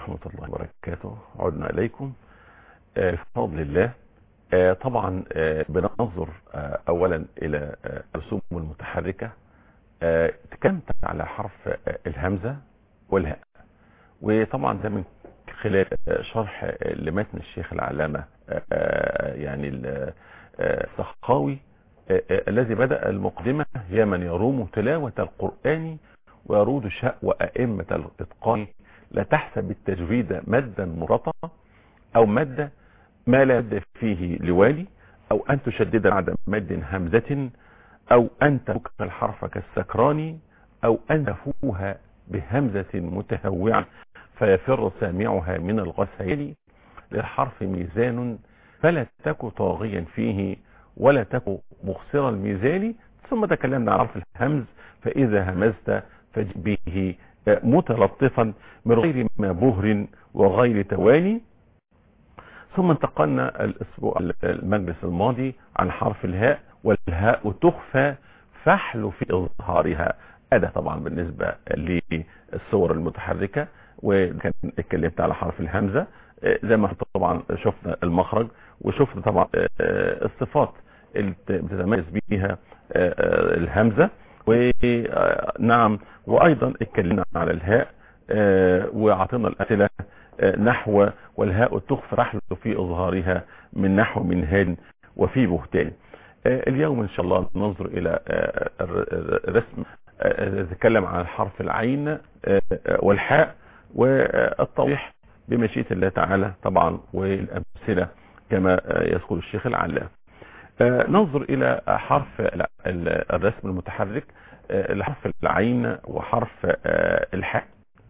ورحمة الله وبركاته عدنا إليكم بفضل الله طبعا بننظر أولا إلى الرسوم المتحركة تكلمت على حرف الهمزة والهاء وطبعا ده من خلال شرح لمتن الشيخ العلامة يعني السخاوي الذي بدأ المقدمة هي من يروم تلاوة القرآن ويرود شأو أئمة الإتقان لا تحسب التجويد مدا مرطا أو مادة ما لا مد فيه لوالي أو أن تشدد بعد مد همزة أو أن تفك الحرف كالسكران أو أن تفوها بهمزة متهوعة فيفر سامعها من الغسيل للحرف ميزان فلا تك طاغيا فيه ولا تك مخسر الميزان ثم تكلمنا عن حرف الهمز فإذا همزت فجبه متلطفا من غير ما بهر وغير توالي ثم انتقلنا الاسبوع المجلس الماضي عن حرف الهاء والهاء تخفى فحل في اظهارها هذا طبعا بالنسبة للصور المتحركة وكان اتكلمت على حرف الهمزة زي ما طبعا شفنا المخرج وشفنا طبعا الصفات اللي بتتميز بيها الهمزة ونعم وايضا اتكلمنا على الهاء واعطينا الامثله نحو والهاء تخفى رحل في اظهارها من نحو منهان وفي بهتان اليوم ان شاء الله ننظر الى رسم نتكلم عن حرف العين والحاء والتوضيح بمشيئه الله تعالى طبعا والامثله كما يذكر الشيخ العلام ننظر الى حرف الرسم المتحرك لحرف العين وحرف الحاء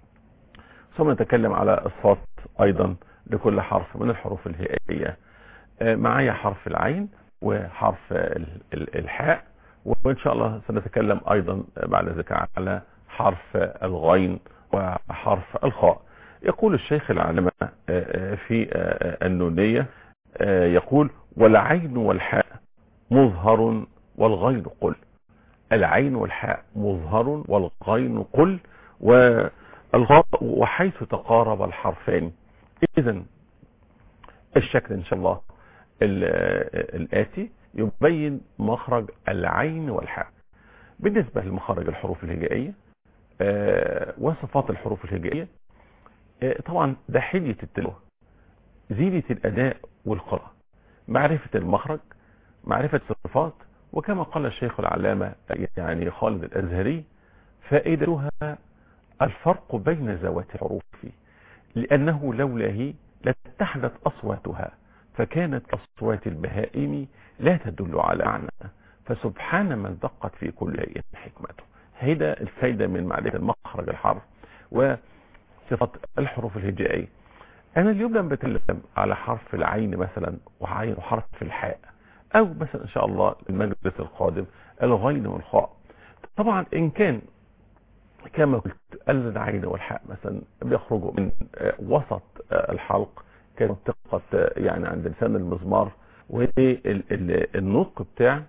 ثم نتكلم على الصوت ايضا لكل حرف من الحروف الهائية معايا حرف العين وحرف الحاء وان شاء الله سنتكلم ايضا بعد ذلك على حرف الغين وحرف الخاء يقول الشيخ العلماء في النونية يقول والعين والحاء مظهر والغين قل العين والحاء مظهر والغين قل والغاء وحيث تقارب الحرفان اذا الشكل ان شاء الله الاتي يبين مخرج العين والحاء بالنسبة لمخرج الحروف الهجائية وصفات الحروف الهجائية طبعا ده حلية التلاوة زينة الاداء والقراءة معرفة المخرج معرفة الصفات وكما قال الشيخ العلامة يعني خالد الأزهري فائدتها الفرق بين ذوات الحروف لأنه لولاه لاتحدت أصواتها فكانت أصوات البهائم لا تدل على معنى فسبحان من دقت في كل شيء حكمته هيدا الفايدة من معرفة المخرج الحرف وصفة الحروف الهجائية أنا اليوم لما بتكلم على حرف العين مثلا وعين وحرف الحاء او مثلا ان شاء الله المجلس القادم الغين والخاء طبعا ان كان كما قلت العين والحاء مثلا بيخرجوا من وسط الحلق كمنطقة يعني عند لسان المزمار والنطق بتاع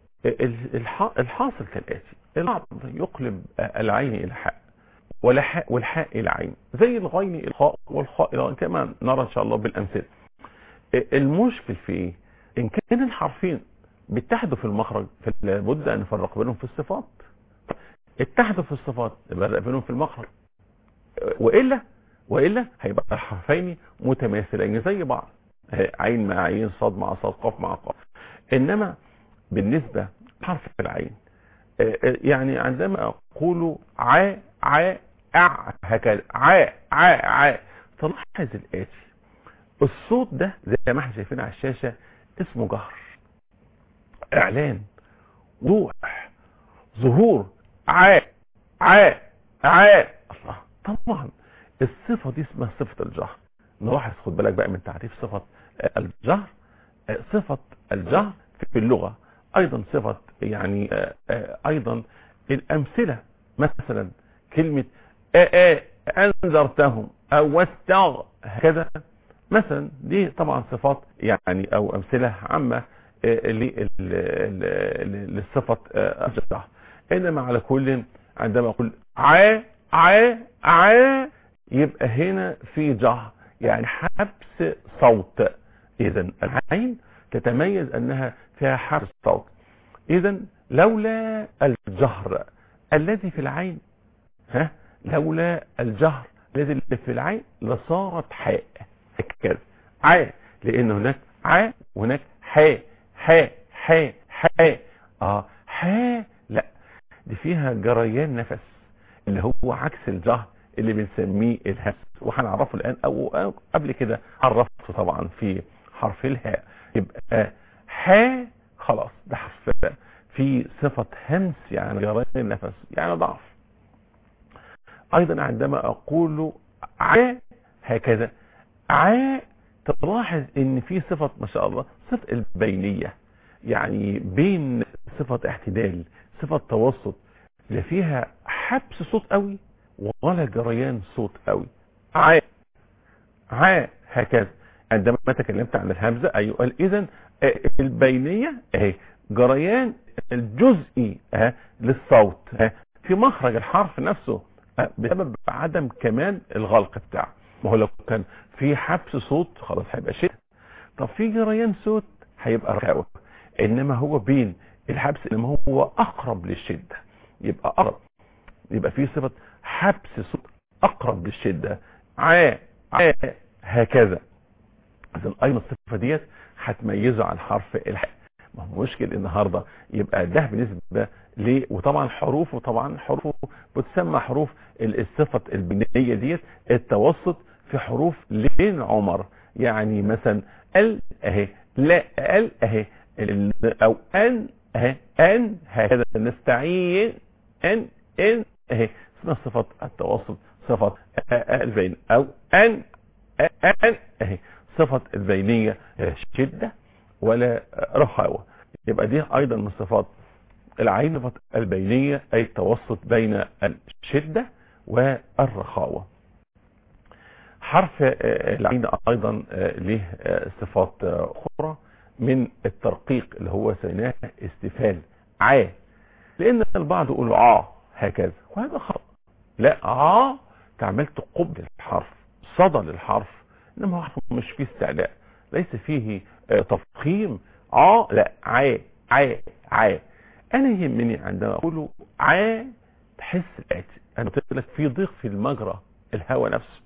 الحاصل كالاتي البعض يقلب العين الى حاء والحاء والحاء الى عين زي الغين الخاء والخاء الى كما نرى ان شاء الله بالامثله المشكل في ايه ان كان الحرفين بيتحدوا في المخرج فلابد ان نفرق بينهم في الصفات اتحدوا في الصفات نفرق بينهم في المخرج والا والا هيبقى الحرفين متماثلين زي بعض عين مع عين صاد مع صاد قاف مع قاف انما بالنسبه لحرف العين يعني عندما اقول ع ع ع هكذا ع ع ع تلاحظ الاتي الصوت ده زي ما احنا شايفين على الشاشه اسمه جهر اعلان وضوح ظهور ع ع ع الله طبعا الصفة دي اسمها صفة الجهر نلاحظ خد بالك بقى من تعريف صفة الجهر صفة الجهر في اللغة ايضا صفة يعني ايضا الامثلة مثلا كلمة آآ انذرتهم او واستغ هكذا مثلا دي طبعا صفات يعني او امثلة عامة للصفة الجهر انما على كل عندما اقول ع ع ع يبقى هنا في جهر يعني حبس صوت اذا العين تتميز انها فيها حبس صوت اذا لولا الجهر الذي في العين ها لولا الجهر الذي في العين لصارت حاء هكذا عاء لان هناك عاء وهناك حاء حاء حاء حاء اه حاء لا دي فيها جريان نفس اللي هو عكس الجهر اللي بنسميه الهمس وهنعرفه الان او قبل كده عرفته طبعا في حرف الهاء يبقى حاء خلاص ده حرف في صفة همس يعني جريان النفس يعني ضعف ايضا عندما اقول ع هكذا ع تلاحظ ان في صفة ما شاء الله صفة البينية يعني بين صفة اعتدال صفة توسط لا فيها حبس صوت قوي ولا جريان صوت قوي ع ع هكذا عندما تكلمت عن الهمزة ايوه اذا البينية اهي جريان الجزئي اه للصوت اه في مخرج الحرف نفسه اه بسبب عدم كمان الغلق بتاعه ما هو لو كان في حبس صوت خلاص هيبقى شيء طب في جريان صوت هيبقى رخاوة انما هو بين الحبس انما هو اقرب للشدة يبقى اقرب يبقى في صفة حبس صوت اقرب للشدة ع ع هكذا اذا ايضا الصفة ديت هتميزه عن حرف الحاء ما هو مشكل النهاردة يبقى ده بالنسبة ليه وطبعا حروفه طبعا حروفه بتسمى حروف الصفة البنية ديت التوسط في حروف لين عمر يعني مثلا ال اهي لا ال اهي او ان اهي ان هكذا نستعين ان ان اهي اسمها صفة التوسط صفة البين او ان ان اهي صفة البينية شدة ولا رخاوة يبقى دي ايضا من صفات العين صفة البينية اي التوسط بين الشدة والرخاوة حرف العين ايضا له صفات اخرى من الترقيق اللي هو سميناه استفال ع لان البعض يقول ع هكذا وهذا خطأ لا ع تعملت قبل الحرف صدى للحرف انما هو حرف مش فيه استعلاء ليس فيه تفخيم ع لا ع ع ع انا يهمني عندما اقول ع تحس الاتي انا قلت لك في ضيق في المجرى الهواء نفسه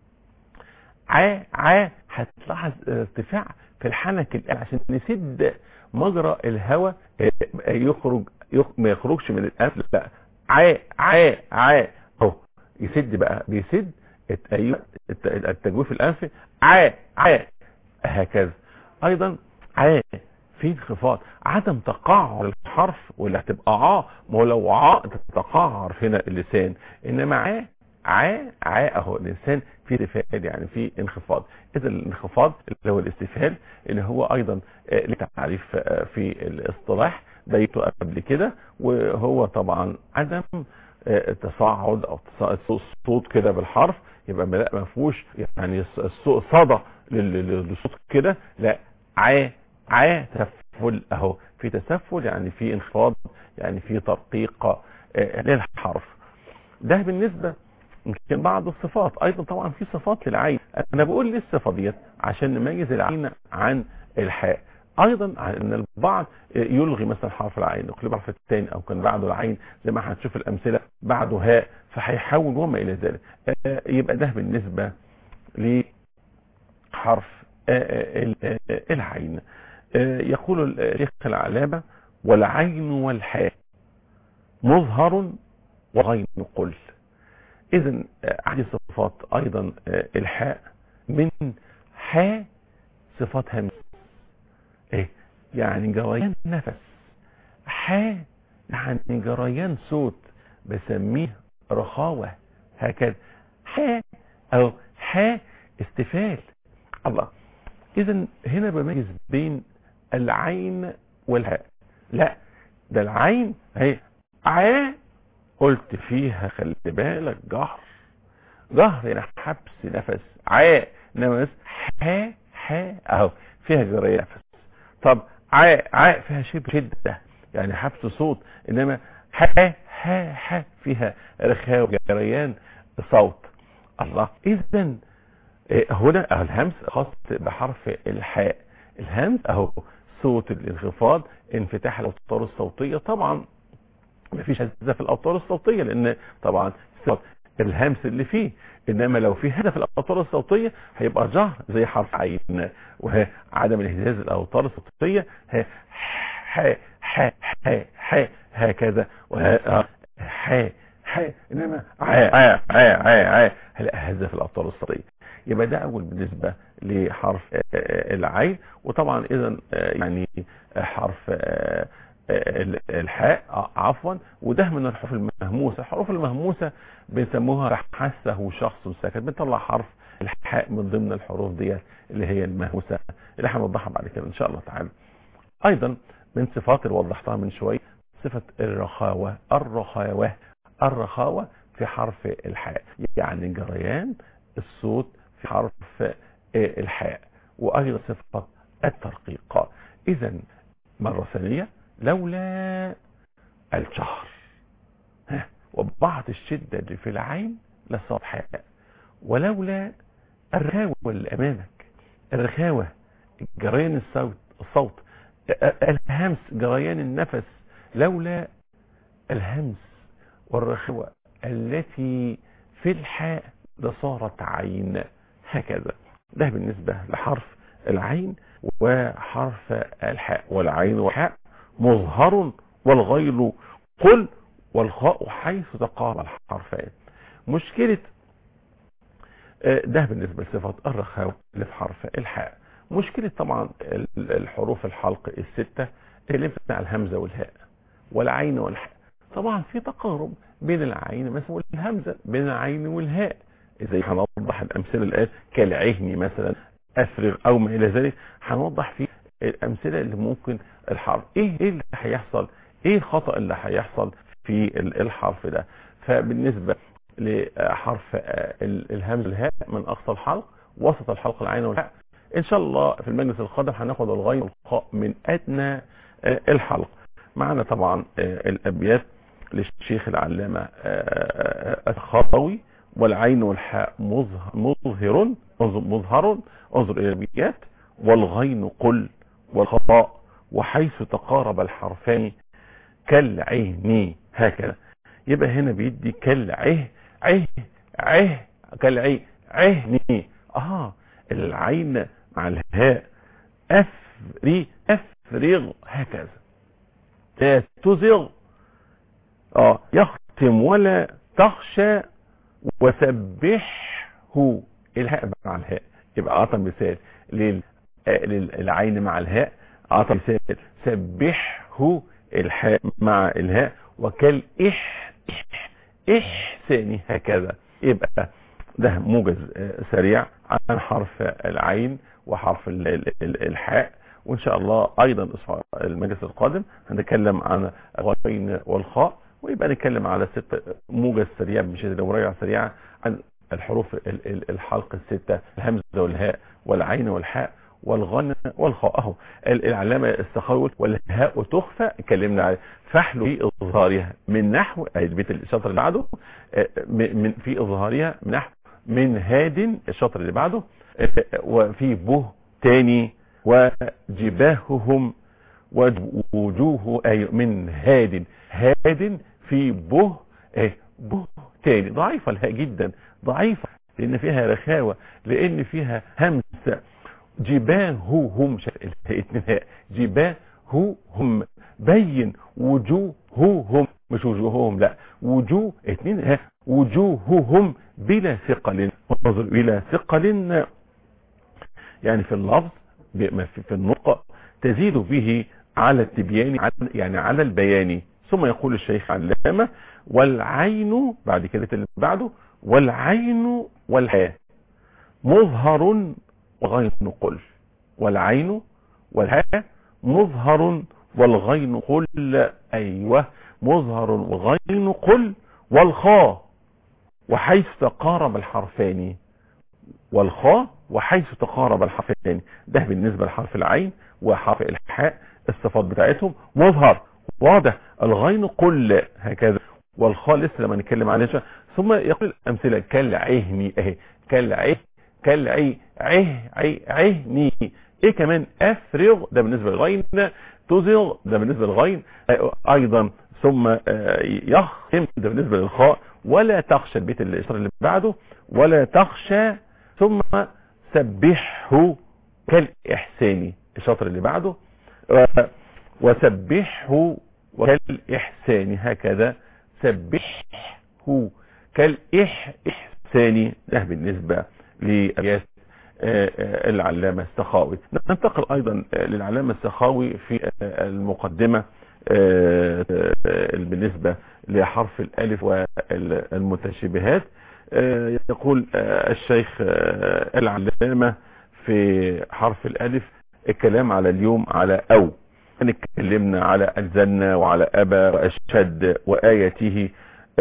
ع ع هتلاحظ ارتفاع في الحنك الان عشان نسد مجرى الهواء يخرج ما يخرجش من الانف لا ع ع ع اهو يسد بقى بيسد التجويف الانفي ع ع هكذا ايضا ع في انخفاض عدم تقعر الحرف ولا هتبقى ع ما هو لو ع تتقعر هنا اللسان انما ع ع ع اهو الانسان في ارتفاع يعني في انخفاض اذا الانخفاض اللي هو الاستفهال اللي هو ايضا له تعريف في الاصطلاح بيته قبل كده وهو طبعا عدم تصاعد او صوت كده بالحرف يبقى لا ما فيهوش يعني صدى للصوت كده لا ع ع تسفل اهو في تسفل يعني في انخفاض يعني في ترقيق للحرف ده بالنسبة يمكن بعض الصفات ايضا طبعا في صفات للعين انا بقول ليه الصفة ديت عشان نميز العين عن الحاء ايضا ان البعض يلغي مثلا حرف العين يقلب الحرف الثاني او كان بعده العين زي ما هنشوف الامثله بعده هاء فهيحول وما الى ذلك يبقى ده بالنسبه لحرف العين يقول الشيخ العلامه والعين والحاء مظهر وغين قل اذا عندي صفات ايضا الحاء من حاء صفات همس ايه يعني جريان نفس حاء يعني جريان صوت بسميه رخاوة هكذا حاء او حاء استفال الله اذا هنا بميز بين العين والهاء لا ده العين اهي ع قلت فيها خلي بالك جهر جهر يعني حبس نفس ع انما ح ح اهو فيها جريان نفس طب ع ع فيها شبه شدة يعني حبس صوت انما ح ح ح فيها رخاء وجريان صوت الله اذا هنا الهمس خاص بحرف الحاء الهمس اهو صوت الانخفاض انفتاح الاوتار الصوتيه طبعا مفيش هزه في الاوتار الصوتيه لان طبعا الهمس اللي فيه انما لو في هدف الاوتار الصوتيه هيبقى جهر زي حرف عين وعدم الهزاز الاوتار الصوتيه ها ح ح ح ح هكذا ح ح انما ع ع ع ع هلا هزه في الاوتار الصوتيه يبقى ده اول بالنسبه لحرف العين وطبعا اذا يعني حرف الحاء عفوا وده من الحروف المهموسه الحروف المهموسه بنسموها حسه شخص ساكت بنطلع حرف الحاء من ضمن الحروف ديت اللي هي المهموسه اللي هنوضحها بعد كده ان شاء الله تعالى ايضا من صفات اللي وضحتها من شويه صفه الرخاوه الرخاوه الرخاوه في حرف الحاء يعني جريان الصوت في حرف الحاء وايضا صفه الترقيق اذا مره ثانيه لولا الجهر وبعض الشدة اللي في العين لصاب حاء ولولا الرخاوة اللي أمامك الرخاوة جريان الصوت الصوت الهمس جريان النفس لولا الهمس والرخاوة التي في الحاء لصارت عين هكذا ده بالنسبة لحرف العين وحرف الحاء والعين والحاء مظهر والغير قل والخاء حيث تقام الحرفان مشكلة ده بالنسبة لصفة الرخاوة اللي في حرف الحاء مشكلة طبعا الحروف الحلق الستة اللي بتاع الهمزة والهاء والعين والحاء طبعا في تقارب بين العين مثلا والهمزة بين العين والهاء زي هنوضح الامثله الان كالعهن مثلا افرغ او ما الى ذلك هنوضح في الامثله اللي ممكن الحرف ايه ايه اللي هيحصل ايه الخطا اللي هيحصل في الحرف ده فبالنسبه لحرف الهمز الهاء من اقصى الحلق وسط الحلق العين والهاء ان شاء الله في المجلس القادم هناخد الغين والخاء من ادنى الحلق معنا طبعا الابيات للشيخ العلامه الخطوي والعين والحاء مظهر مظهر انظر الى الابيات والغين قل والخطاء وحيث تقارب الحرفان كالعين هكذا يبقى هنا بيدي كالعه عه عه كالعي عهني اه العين مع الهاء افري افرغ هكذا لا تزغ اه يختم ولا تخشى وسبحه الهاء مع الهاء يبقى اعطى مثال للعين مع الهاء اعطى مثال سبحه الحاء مع الهاء وكالإح إحساني هكذا يبقى ده موجز سريع عن حرف العين وحرف الحاء وإن شاء الله أيضا المجلس القادم هنتكلم عن الغين والخاء ويبقى نتكلم على ست موجز سريع مش مراجعة سريعة عن الحروف الحلق الستة الهمزة والهاء والعين والحاء والغن والخاء اهو العلامة السخاوي والهاء تخفى اتكلمنا عليه فحل في اظهارها من نحو البيت الشطر اللي بعده من في اظهارها من نحو من هاد الشطر اللي بعده وفي به تاني وجباههم ووجوه اي من هاد هاد في به به تاني ضعيفة الهاء جدا ضعيفة لان فيها رخاوة لان فيها همسة جباههم اتنين هاء جباههم بين وجوههم مش وجوههم لا وجوه اتنين هاء وجوههم بلا ثقل انظر الى ثقل يعني في اللفظ في النطق تزيد به على التبيان يعني على البيان ثم يقول الشيخ علامة والعين بعد كده اللي بعده والعين والحياة مظهر وغين قل والعين والهاء مظهر والغين قل ايوه مظهر وغين قل والخاء وحيث تقارب الحرفان والخاء وحيث تقارب الحرفان ده بالنسبة لحرف العين وحرف الحاء الصفات بتاعتهم مظهر واضح الغين قل هكذا والخاء لسه لما نتكلم عليها ثم يقول الامثله كالعهني اهي كالعه كالعي عه عي عهني ايه كمان افرغ ده بالنسبه للغين تزغ ده بالنسبه للغين ايضا ثم يختم ده بالنسبه للخاء ولا تخشى البيت الاشاره اللي بعده ولا تخشى ثم سبحه كالاحسان الشطر اللي بعده وسبحه كالاحسان هكذا سبحه كالاحسان ده بالنسبه لابيات العلامة السخاوي ننتقل ايضا للعلامة السخاوي في المقدمة بالنسبة لحرف الالف والمتشابهات يقول الشيخ العلامة في حرف الالف الكلام على اليوم على او اتكلمنا على الزنا وعلى ابا واشد وايته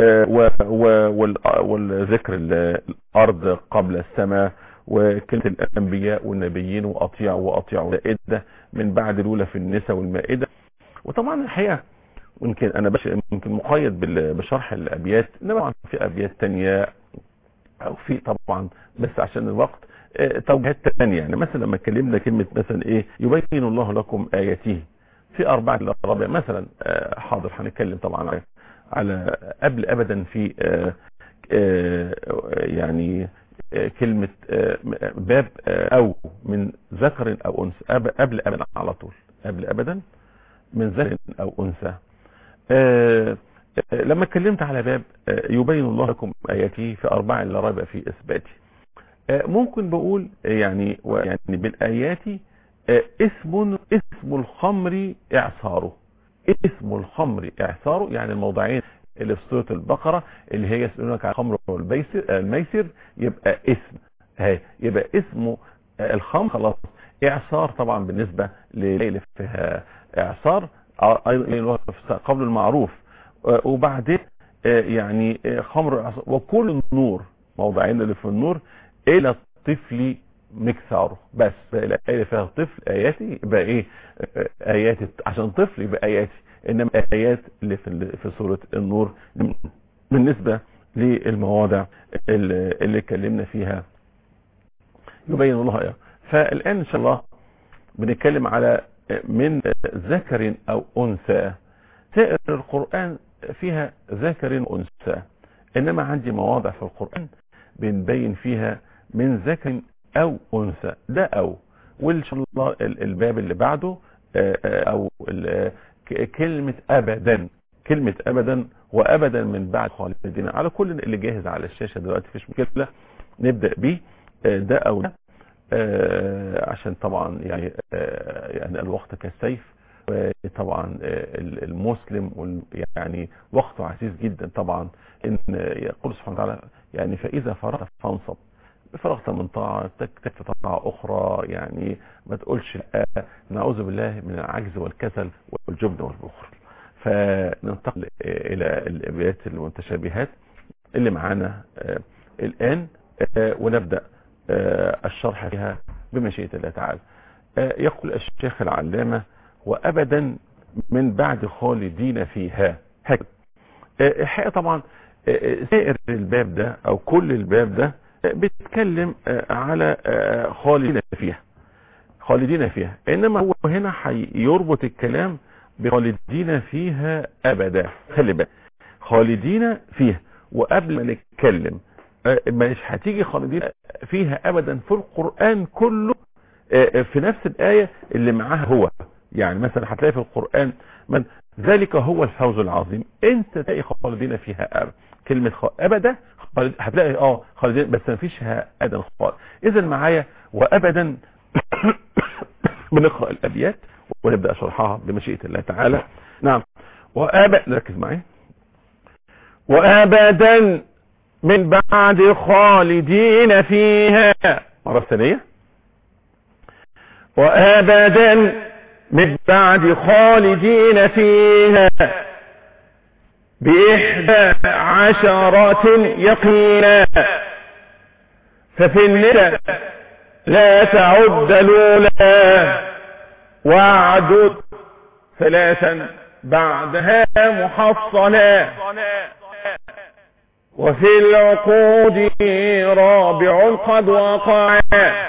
والذكر الارض قبل السماء وكلمة الانبياء والنبيين واطيعوا واطيعوا المائدة من بعد الاولى في النساء والمائدة وطبعا الحقيقة يمكن انا بش يمكن مقيد بشرح الابيات انما طبعا في ابيات تانية او في طبعا بس عشان الوقت توجيهات تانية يعني مثلا لما اتكلمنا كلمة مثلا ايه يبين الله لكم اياته في اربعة الرابع مثلا حاضر هنتكلم طبعا على على قبل ابدا في يعني كلمة باب او من ذكر او انثى قبل ابدا على طول قبل ابدا من ذكر او انثى لما اتكلمت على باب يبين الله لكم اياته في اربعة لا ريب في اثباته ممكن بقول يعني يعني بالايات اسم اسم الخمر اعصاره اسم الخمر اعصاره يعني الموضعين اللي في سوره البقره اللي هي يسالونك عن الخمر والميسر الميسر يبقى اسم هي يبقى اسمه الخمر خلاص اعصار طبعا بالنسبه لليل فيها اعصار قبل المعروف وبعدين يعني خمر وكل النور موضعين اللي في النور الى الطفل مكساره بس الايه فيها طفل اياتي يبقى ايه ايات عشان طفل يبقى اياتي انما ايات اللي في في سوره النور بالنسبه للمواضع اللي اتكلمنا فيها يبين الله ايه فالان ان شاء الله بنتكلم على من ذكر او انثى سائر القران فيها ذكر وانثى انما عندي مواضع في القران بنبين فيها من ذكر او انثى ده او وان شاء الله الباب اللي بعده او كلمة ابدا كلمة ابدا وابدا من بعد خالدين على كل اللي جاهز على الشاشة دلوقتي مفيش مشكلة نبدأ بيه ده او ده عشان طبعا يعني يعني الوقت كالسيف طبعا المسلم يعني وقته عزيز جدا طبعا ان يقول سبحانه وتعالى يعني فاذا فرغت فانصب فرغت من طاعة تكفي طاعة أخرى يعني ما تقولش نعوذ بالله من العجز والكسل والجبن والبخل فننتقل إلى الأبيات المتشابهات اللي معانا الآن ونبدأ الشرح فيها بمشيئة الله تعالى يقول الشيخ العلامة وأبدا من بعد خالدين فيها هكذا الحقيقة طبعا سائر الباب ده أو كل الباب ده بيتكلم على خالدين فيها خالدين فيها انما هو هنا هيربط الكلام بخالدين فيها ابدا خلي بالك خالدين فيها وقبل ما نتكلم مش هتيجي خالدين فيها ابدا في القرآن كله في نفس الآية اللي معاها هو يعني مثلا هتلاقي في القرآن من ذلك هو الفوز العظيم انت تلاقي خالدين فيها ابدا كلمة ابدا هتلاقي اه خالدين بس ما فيش ابدا خالص اذا معايا وابدا بنقرا الابيات ونبدا شرحها بمشيئه الله تعالى نعم وابدا ركز معي وابدا من بعد خالدين فيها مره ثانيه وابدا من بعد خالدين فيها بإحدى عشرة يقينا ففي النساء لا تعد الأولى واعدد ثلاثا بعدها محصنا وفي العقود رابع قد وقع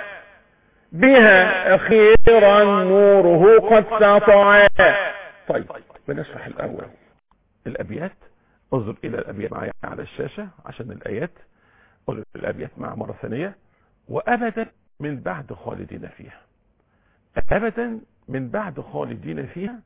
بها أخيرا نوره قد سطع طيب بنشرح الأول الأبيات انظر إلى الأبيات معي على الشاشة عشان الآيات قل الأبيات مع مرة ثانية وأبدا من بعد خالدين فيها أبدا من بعد خالدين فيها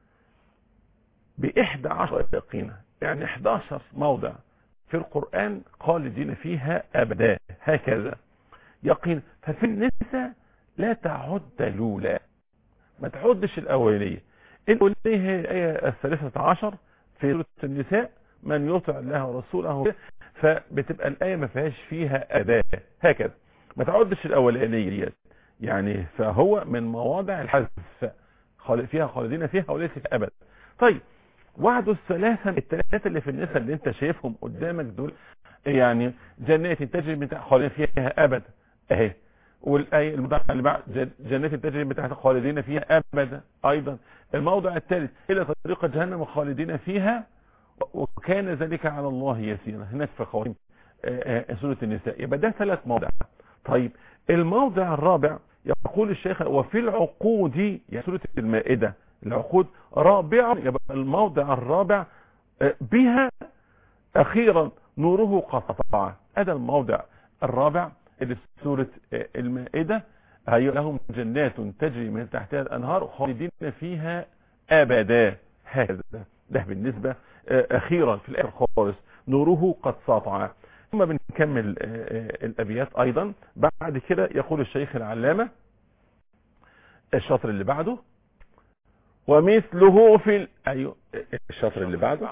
بإحدى عشر يقينة يعني 11 موضع في القرآن خالدين فيها أبدا هكذا يقين ففي النساء لا تعد لولا ما تعدش الأولية الأولية هي الآية الثالثة عشر في سورة النساء من يطع الله ورسوله فبتبقى الآية ما فيهاش فيها أداة هكذا ما تعدش الأولانية ديت يعني فهو من مواضع الحذف فيها خالدين فيها وليس فيها أبدا طيب وعد الثلاثة الثلاثة اللي في النساء اللي انت شايفهم قدامك دول يعني جنات تجري من تحت خالدين فيها أبدا اهي والآية الموضع اللي بعد جنات تجري من تحت خالدين فيها أبدا أيضا الموضع الثالث إلى طريق جهنم خالدين فيها وكان ذلك على الله يسيرا هناك في خواتيم سورة النساء يبقى ده ثلاث مواضع طيب الموضع الرابع يقول الشيخ وفي العقود يا سورة المائدة العقود رابع يبقى الموضع الرابع بها أخيرا نوره قطع هذا الموضع الرابع اللي في سورة المائدة هي لهم جنات تجري من تحتها الأنهار خالدين فيها أبدا هذا ده بالنسبة أخيرا في الآخر خالص نوره قد ساطع ثم بنكمل الأبيات أيضا بعد كده يقول الشيخ العلامة الشطر اللي بعده ومثله في ال... أيوه الشطر اللي بعده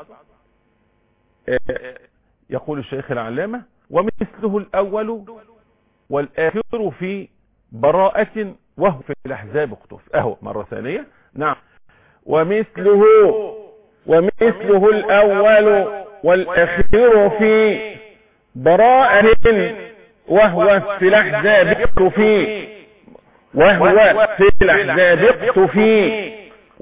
يقول الشيخ العلامة ومثله الأول والآخر في براءة وهو في الأحزاب اقتف أهو مرة ثانية نعم ومثله ومثله الأول والأخير في براءة وهو في الأحزاب اقتفي وهو في الأحزاب اقتفي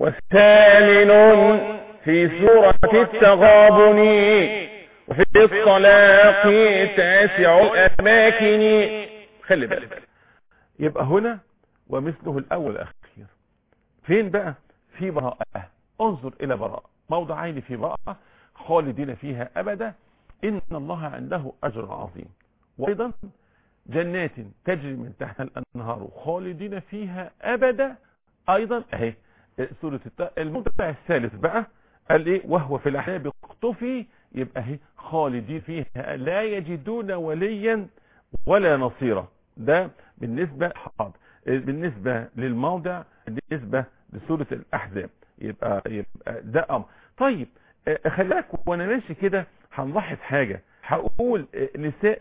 وثامن في سورة التغابن وفي الطلاق تاسع الأماكن خلي بالك يبقى هنا ومثله الأول والأخير فين بقى في براءة انظر إلى براءة موضعين في براءة خالدين فيها أبدا إن الله عنده أجر عظيم وأيضا جنات تجري من تحت الأنهار خالدين فيها أبدا أيضا أهي سورة الموضع الثالث بقى قال إيه وهو في الأحياء اقتفي يبقى اهي خالدين فيها لا يجدون وليا ولا نصيرا ده بالنسبة حاضر بالنسبة للموضع بالنسبة لسورة الأحزاب يبقى, يبقى ده أمر طيب خلي بالك وانا ماشي كده هنلاحظ حاجة هقول نساء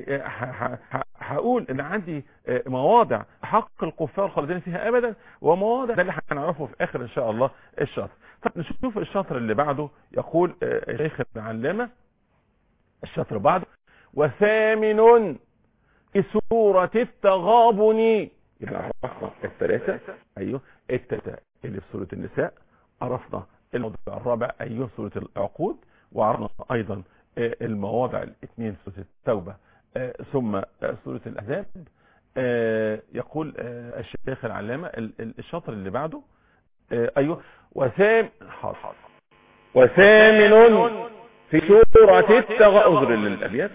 هقول ان عندي مواضع حق الكفار خالدين فيها ابدا ومواضع ده اللي هنعرفه في اخر ان شاء الله الشطر طب نشوف الشطر اللي بعده يقول الشيخ العلامة الشطر بعده وثامن في سورة التغابن يبقى عرفنا الثلاثة ايوه الثلاثة اللي في سورة النساء عرفنا الموضوع الرابع ايوه سورة العقود وعرفنا ايضا المواضع الاثنين في سورة التوبة ثم سورة الاحزاب يقول الشيخ العلامة الشطر اللي بعده ايوه وثام حاضر وثامن في سورة التغابن للأبيات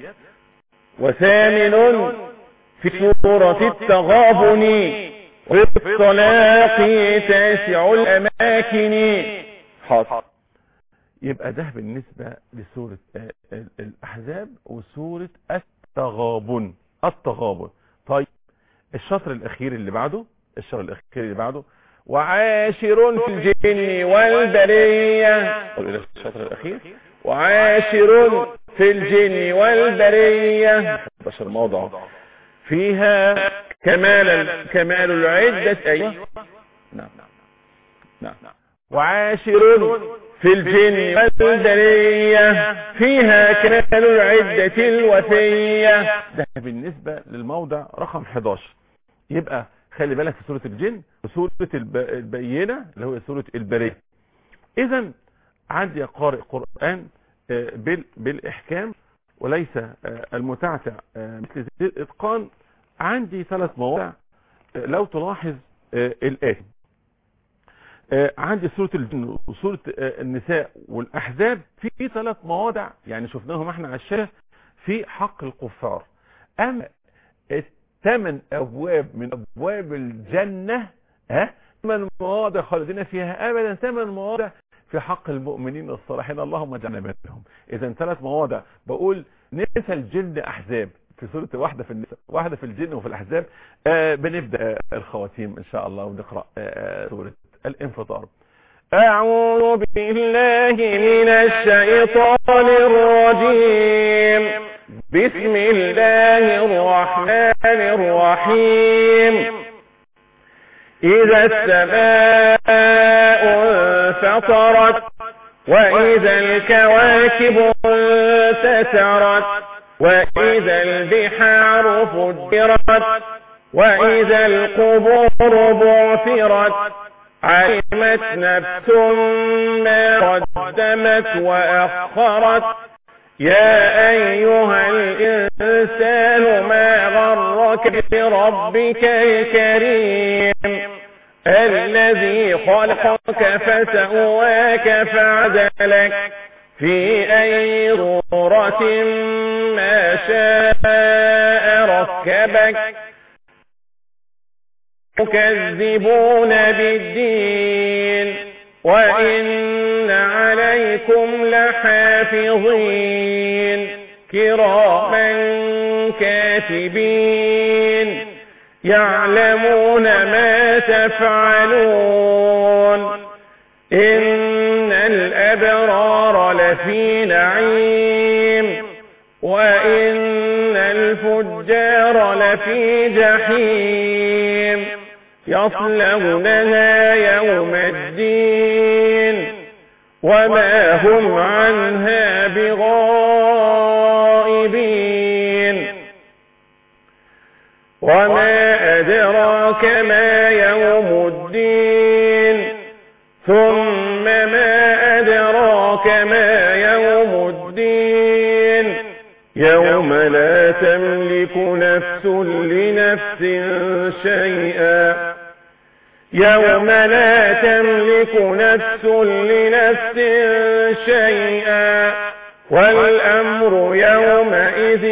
وثامن في سورة التغابن والطلاق تاسع الأماكن حاضر يبقى ده بالنسبة لسورة الأحزاب وسورة التغابن التغابن طيب الشطر الأخير اللي بعده الشطر الأخير اللي بعده وعاشر في الجن والبرية الشطر الأخير وعاشر في الجن والبرية 11 موضع فيها كمال كمال العدة أيوة نعم نعم وعاشر في الجن والبرية فيها كمال العدة الوفية ده بالنسبة للموضع رقم 11 يبقى خلي بالك في سورة الجن وسورة البينة اللي هو سورة البرية اذا عندي قارئ قرآن بالإحكام وليس آه، المتعتع آه، مثل زي الاتقان عندي ثلاث مواضع آه، لو تلاحظ آه، الاتي آه، عندي سورة الجن وسورة آه، النساء والأحزاب في ثلاث مواضع يعني شفناهم احنا على الشاشة في حق الكفار أما الثمان أبواب من أبواب الجنة ها ثمان مواضع خالدين فيها أبدا ثمان مواضع في حق المؤمنين الصالحين اللهم اجعلنا منهم إذا ثلاث مواضع بقول نسى الجن أحزاب في سورة واحدة في النساء واحدة في الجن وفي الأحزاب آه بنبدأ آه الخواتيم إن شاء الله ونقرأ آه سورة الانفطار أعوذ بالله من الشيطان الرجيم بسم الله الرحمن الرحيم إذا السماء انفطرت وإذا الكواكب انتثرت وإذا البحار فجرت وإذا القبور بعثرت علمت نفس ما قدمت وأخرت يا أيها الإنسان ما غرك بربك الكريم الذي خلقك فسواك فعدلك في أي صورة ما شاء ركبك تكذبون بالدين وإن عليكم لحافظين كراما كاتبين يعلمون ما تفعلون إن الأبرار لفي نعيم وإن الفجار لفي جحيم يصلونها يوم الدين وما هم عنها بغائبين وما أدراك ما يوم الدين ثم ما أدراك ما يوم الدين يوم لا تملك نفس لنفس شيئا يوم لا تملك نفس لنفس شيئا والأمر يومئذ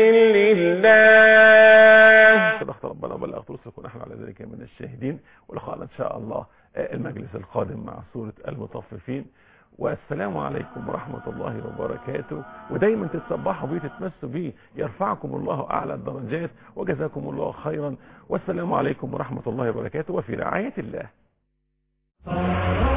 لله صدقت ربنا وبلغت رسلك ونحن على ذلك من الشاهدين ولقاءنا ان شاء الله آه، المجلس القادم مع سورة المطففين والسلام عليكم ورحمة الله وبركاته ودايما تتصبحوا بيه تتمسوا بيه يرفعكم الله أعلى الدرجات وجزاكم الله خيرا والسلام عليكم ورحمة الله وبركاته وفي رعاية الله